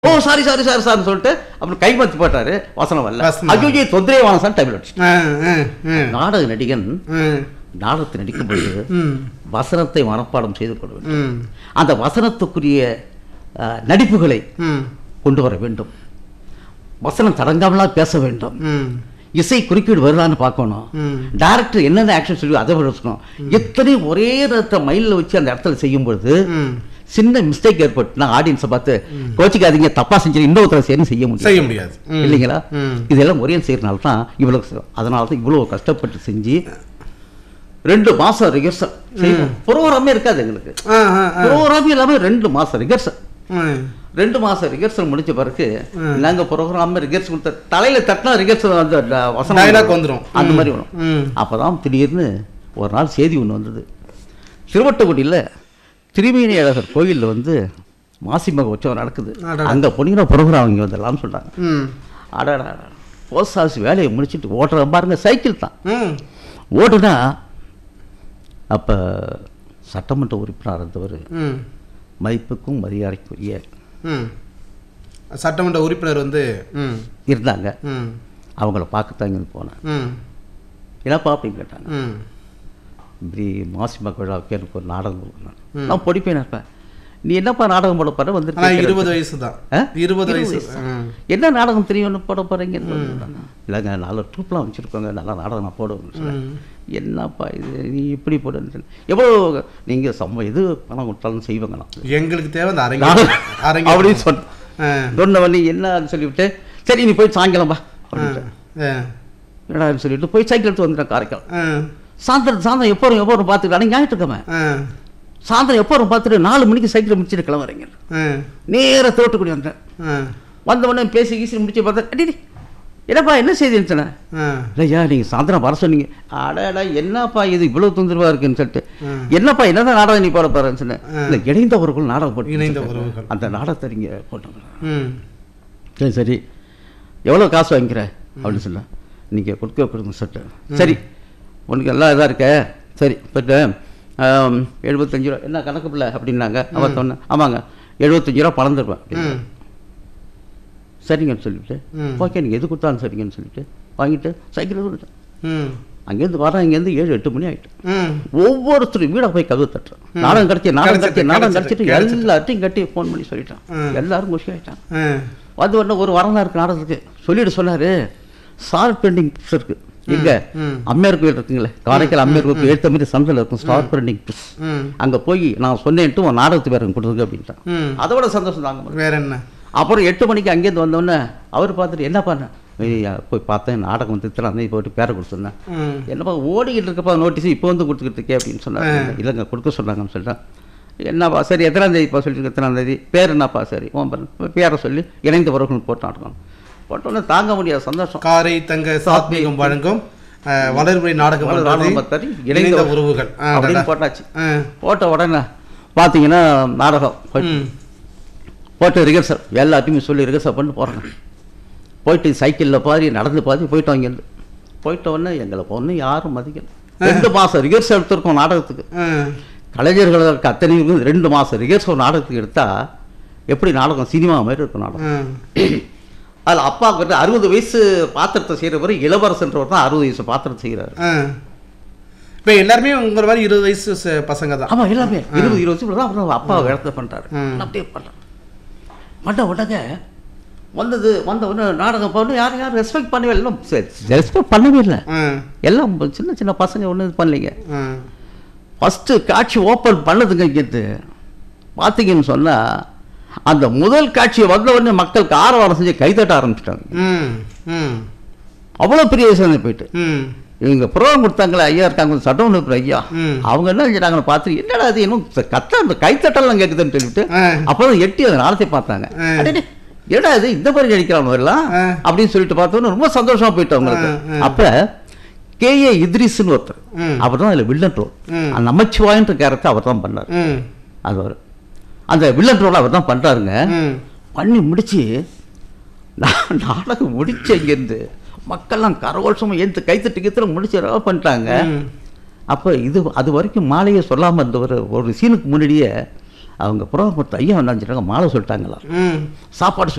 ஓ sorry sorry sorry சார்னு சொல்லிட்டு அப்புறம் கைமாத்தி போட்டாரு வசனம் வரல வசனம். ஐயோ தொந்தரே வாங்க டைம் அடிச்சு ஆ, ஆ, ஆ, நாடக நடிகன் ஆ, நாடகத்தை நடிக்கும் பொழுது ம், வசனத்தை மனப்பாடம் செய்து கொள்ள வேண்டும் ம், அந்த வசனத்துக்குரிய அஹ், நடிப்புகளை ம், கொண்டு வர வேண்டும் வசனம் தடங்காமலா பேச வேண்டும் ம், இசை குறுக்கீடு வருதான்னு பார்க்கணும் ம். டேரக்டர் என்னென்ன ஆக்ஷன் சொல்லி அதை வச்சுக்கணும் எத்தனை ஒரே நேரத்தை மைண்டில் வச்சு அந்த இடத்துல செய்யும் பொழுது ம். சின்ன மிஸ்டேக் ஏற்பட்டுனா ஆடியன்ஸை பார்த்து கோச்சிக்காதீங்க தப்பா செஞ்சு இன்னொருத்தர சரி செய்ய முடியும் செய்ய முடியாது ம். இல்லைங்களா ம். இதெல்லாம் ஒரே செய்யறனால தான் இவ்வளவு அதனால தான் இவ்வளவு கஷ்டப்பட்டு செஞ்சு ரெண்டு மாசம் ரிகர்சல் செய்வோம் ப்ரோக்ராமே இருக்காது எங்களுக்கு ஆ, ஆ, ஆ. ப்ரோக்ராமே இல்லாம ரெண்டு மாசம் ரிகர்சல் ம், ரெண்டு மாசம் ரிகர்சல் முடிஞ்ச பிறகு நாங்க ப்ரோக்ராம் ரிகர்சல் கொடுத்த தலையில தட்டினா ரிகர்சல் அந்த ட- வசனம் Dialogue வரும். வந்துரும். அந்த ம். மாதிரி வரும் ம். அப்பதான் திடீர்னு ஒரு நாள் செய்தி ஒன்று வந்தது திருவட்டக்குடியில் திருமேனி அழகர் கோயில்ல வந்து மாசிமக உற்சவம் நடக்குது அடடா. அங்க போனீங்கன்னா ப்ரோக்ராம் இங்கே வந்துடலாம்னு சொல்றாங்க ம், அடடா போஸ்ட் ஆஃபீஸ் வேலையை முடிச்சுட்டு ஓட்டுற பாருங்க சைக்கிள் தான் ம். ஓட்டுனா அப்ப சட்டமன்ற உறுப்பினர் இருந்தவர் ம், மதிப்புக்கும் மரியாதைக்குரிய ம். சட்டமன்ற உறுப்பினர் வந்து ம், இருந்தாங்க ம், அவங்கள பார்க்கத்தான் இங்கே போனேன் ம், என்னப்பா அப்படின்னு கேட்டாங்க ம். இப்படி மாசிமா விழாவுக்கு எனக்கு ஒரு நாடகம் கொடுக்கணும் நான் பொடிப்பேன் இருப்பேன் நீ என்னப்பா நாடகம் போட போற ஆனா வந்து இருபது வயசு தான் ஆ? இருபது இருபது வயசு ம். என்ன நாடகம் தெரியும்னு போட போறீங்க இல்லைங்க நல்ல ட்ரூப்லாம் வச்சுருக்கோங்க நல்லா நாடகம் நான் போடுவேன் சொன்னேன். ம். என்னப்பா இது நீ இப்படி போடுன்னு எவ்வளோ நீங்கள் சம்ம இது பணம் கொடுத்தாலும் செய்வாங்க நான் எங்களுக்கு தேவை அந்த அரங்க நாடகம் அரங்க அப்படின்னு சொன்னேன் ஆ, சொன்னவன் நீ என்னன்னு சொல்லிவிட்டு சரி நீ போய் சாயங்காலம் வா ஆ, அப்படின்ட்டு ஆ, என்னடான்னு சொல்லிட்டு போய் சைக்கிள் எடுத்து வந்துட்டேன் காரைக்கால் ஆ, சாயந்தரம் சாயந்தரம் எப்போ வரும் எப்போ வரும் பார்த்துக்கிட்டு ஞாயிற்றுக்கிழமை ஆ, சாயந்தரம் எப்போ வரும் பார்த்துட்டு நாலு மணிக்கு சைக்கிள் முடிச்சுட்டு கிளம்புறீங்க ஆ, நேராக தோட்டக்குடி வந்தேன் ஆ, வந்த உடனே பேசி கீசி முடிச்சு பார்த்தா அடி என்னப்பா என்ன செய்தி சொன்னேன் ஆ, இல்லையா நீங்கள் சாயந்தரம் வர சொன்னீங்க அடடா என்னப்பா இது இவ்வளோ தொந்தரவா இருக்குன்னு சொல்லிட்டு ஆ. என்னப்பா என்னதான் நாடகம் நீ போட போறேன்னு சொன்னேன் இல்லை இணைந்த உறவுகள் நாடகம் போட்டு இணைந்த வச்சிருக்காங்க. உறவுகள். அந்த நாடகத்தை நீங்கள் போட்டோங்க ம், சரி சரி எவ்வளோ காசு வாங்கிக்கிற அப்படின்னு சொன்னேன் நீங்கள் கொடுக்க கொடுங்க சொல்லிட்டு சரி உனக்கு எல்லாம் இதாக இருக்க சரி போயிட்டு ஆம், எழுபத்தஞ்சு ரூபா என்ன கணக்கு பிள்ளை அப்படின்னாங்க அவன் சொன்னேன் ஆமாங்க எழுபத்தஞ்சு ரூபா பணம் தருவேன் அப்படின்னு. ம், சரிங்கன்னு சொல்லிட்டு ம். ஓகே நீங்கள் எது கொடுத்தாலும் சரிங்கன்னு சொல்லிட்டு வாங்கிட்டு சைக்கிள் வந்துட்டேன் ம், அங்கேருந்து வரேன் இங்கேருந்து ஏழு எட்டு மணி ஆகிட்டு ம். ஒவ்வொருத்தரும் வீட போய் கதவு தட்டுறேன் நாடகம் கிடைச்சி நாடகம் கிடைச்சிட்டு, கிடைச்சி நாடகம் கிடைச்சிட்டு, கிடைச்சிட்டு கிடைச்சிட்டு. எல்லாத்தையும் கட்டி ஃபோன் பண்ணி சொல்லிட்டான் ம். எல்லாரும் குஷி ஆகிட்டான் ஆ, வந்து உடனே ஒரு வாரம் தான் இருக்கு நாடகத்துக்கு சொல்லிட்டு சொன்னாரு ஸ்டார் பிரிண்டிங் புக்ஸ் இருக்கு எங்க ம். அம்மையார் கோயில் இருக்குங்களே காரைக்கால் அம்மையார் கோயில் எடுத்த மாதிரி சந்தில் இருக்கும் ஸ்டார் பிரிண்டிங் புக்ஸ் ம், அங்க போய் நான் சொன்னேன்ட்டு உன் நாடகத்து பேர் கொடுத்துருக்கு அப்படின்ட்டான் ம். அதோட சந்தோஷம் தாங்க முடியல. வேற என்ன அப்புறம் எட்டு மணிக்கு அங்கேருந்து வந்தோடனே அவர் பார்த்துட்டு என்ன பண்ண போய் பார்த்தேன் நாடகம் வந்து அந்த போட்டு பேரை கொடுத்துருந்தேன் ம், என்னப்பா ஓடிக்கிட்டு இருக்கப்பா நோட்டீஸ் இப்போ வந்து கொடுத்துக்கிட்டு இருக்கே அப்படின்னு சொன்னாங்க இல்லைங்க கொடுக்க சொன்னாங்கன்னு சொல்லிட்டேன் என்னப்பா சரி எத்தனாம் தேதிப்பா சொல்லிட்டு எத்தனாம் தேதி பேர் என்னப்பா சரி உன் பேர் பேரை சொல்லி இணைந்த உறவுகள் போட்டு நடக்கணும் போட்டோன்னே தாங்க முடியாத சந்தோஷம் காரை தங்க சாத்மீகம் வழங்கும் ஆ, வளர்பிறை நாடகம் வளர் பண்றது, நாடகம் பத்தடி, இணைந்த உறவுகள் ஆ, அப்படின்னு அடடா. போட்டாச்சு ஆ, போட்ட உடனே பார்த்தீங்கன்னா நாடகம் போயிட்டு- ம், போட்டு ரிகர்சல் எல்லாத்தையுமே சொல்லி ரிகர்சல் பண்ணி போகிறேன் போயிட்டு சைக்கிளில் பாதி நடந்து பாதி போயிட்டோம் இங்கேருந்து போயிட்ட உடனே எங்களை பொண்ணு யாரும் மதிக்கல ரெண்டு மாதம் ரிகர்சல் எடுத்திருக்கோம் நாடகத்துக்கு ஆ, கலைஞர்களுக்கு அத்தனை பேரும் ரெண்டு மாதம் ரிகர்சல் நாடகத்துக்கு எடுத்தா எப்படி நாடகம் சினிமா மாதிரி இருக்கும் நாடகம் ஆ, அதில் அப்பா கிட்ட அறுபது வயசு பாத்திரத்தை செய்கிறவர் இளவரசன்றவர் தான் அறுபது வயசு பாத்திரத்தை செய்கிறாரு ஆ. இப்ப எல்லாருமே உங்கள மாதிரி இருபது வயசு ச- பசங்க தான் ஆமாம் எல்லாமே இருபது இருபது வயசு தான் அப்புறம் அப்பா இடத்த பண்ணுறாரு ம். அப்படியே பண்ணுறேன் பண்ண உடனே வந்தது வந்த உடனே நாடகம் பண்ணு யாரும் யாரும் ரெஸ்பெக்ட் பண்ணவே இல்லை ரெஸ்பெக்ட் பண்ணவே இல்லை ஆ, எல்லாம் சின்ன சின்ன பசங்க ஒன்றும் இது பண்ணலைங்க ஆ, ஃபஸ்ட்டு காட்சி ஓப்பன் பண்ணதுங்க இங்கேருந்து பார்த்தீங்கன்னு சொன்னால் அந்த முதல் காட்சி வந்த உடனே மக்களுக்கு ஆரவாரம் செஞ்சு கைதட்ட ஆரம்பிச்சிட்டாங்க ம், ம், அவ்வளோ பெரிய விஷயம் போயிட்டு ம், இவங்க ப்ரோக்ராம் கொடுத்தாங்களே ஐயா இருக்காங்க சட்டம் ஒன்று ஐயா ம். அவங்க என்ன செஞ்சாங்கன்னு பார்த்து என்னடா அது இன்னும் கத்த அந்த கைத்தட்டலாம் கேட்குதுன்னு சொல்லிட்டு ஆ. அப்புறம் எட்டி அந்த நாளத்தை பார்த்தாங்க ஆ. அடடே, என்னடா இது இந்த மாதிரி நடிக்கிறாங்க எல்லாம் ஆ. அப்படின்னு சொல்லிட்டு பார்த்தோன்னு ரொம்ப சந்தோஷமா போயிட்டு அவங்களுக்கு ஆ, ஆ. அப்ப கே ஏ இத்ரிஸ்னு ஒருத்தர் ம். அவர் தான் அதில் வில்லன் ரோல் ம். அந்த நமச்சிவாயன்ற கேரக்டர் அவர் தான் பண்ணார் ம், அது அவர் அந்த வில்லன் ரோல் அவர் தான் பண்ணுறாருங்க ம், பண்ணி முடிச்சு நான் நாடகம் முடிச்ச இங்கேருந்து மக்கள்லாம் கரகோஷமாக ஏந்து கைத்தட்டு கீத்துல முடிச்சு ரவ பண்ணிட்டாங்க ம். அப்போ இது அது வரைக்கும் மாலையை சொல்லாமல் இருந்த ஒரு ஒரு சீனுக்கு முன்னாடியே அவங்க புறவை பொறுத்த ஐயா வந்தாங்க மாலை சொல்லிட்டாங்களா ம் சாப்பாடு